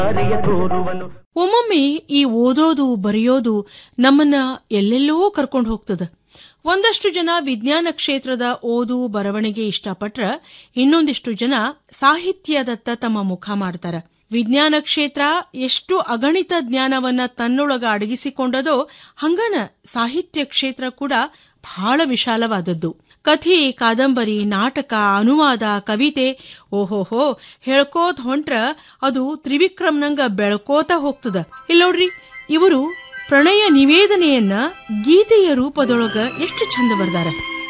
ಒಮ್ಮೊಮ್ಮೆ ಈ ಓದೋದು ಬರೆಯೋದು ನಮ್ಮನ್ನ ಎಲ್ಲೆಲ್ಲೋ ಕರ್ಕೊಂಡು ಹೋಗ್ತದ ಒಂದಷ್ಟು ಜನ ವಿಜ್ಞಾನ ಕ್ಷೇತ್ರದ ಓದು ಬರವಣಿಗೆ ಇಷ್ಟಪಟ್ರ ಇನ್ನೊಂದಿಷ್ಟು ಜನ ಸಾಹಿತ್ಯದತ್ತ ತಮ್ಮ ಮುಖ ಮಾಡ್ತಾರ ವಿಜ್ಞಾನ ಕ್ಷೇತ್ರ ಎಷ್ಟು ಅಗಣಿತ ಜ್ಞಾನವನ್ನ ತನ್ನೊಳಗ ಅಡಗಿಸಿಕೊಂಡದೋ ಹಂಗನ ಸಾಹಿತ್ಯ ಕ್ಷೇತ್ರ ಕೂಡ ಬಹಳ ವಿಶಾಲವಾದದ್ದು ಕಥೆ ಕಾದಂಬರಿ ನಾಟಕ ಅನುವಾದ ಕವಿತೆ ಓಹೋಹೋ ಹೇಳ್ಕೋತ ಹೊಂಟ್ರ ಅದು ತ್ರಿವಿಕ್ರಮ್ನಂಗ ಬೆಳ್ಕೋತ ಹೋಗ್ತದ ಇಲ್ಲೋಡ್ರಿ ಇವರು ಪ್ರಣಯ ನಿವೇದನೆಯನ್ನ ಗೀತೆಯ ರೂಪದೊಳಗ ಎಷ್ಟು ಚಂದ ಬರ್ದಾರ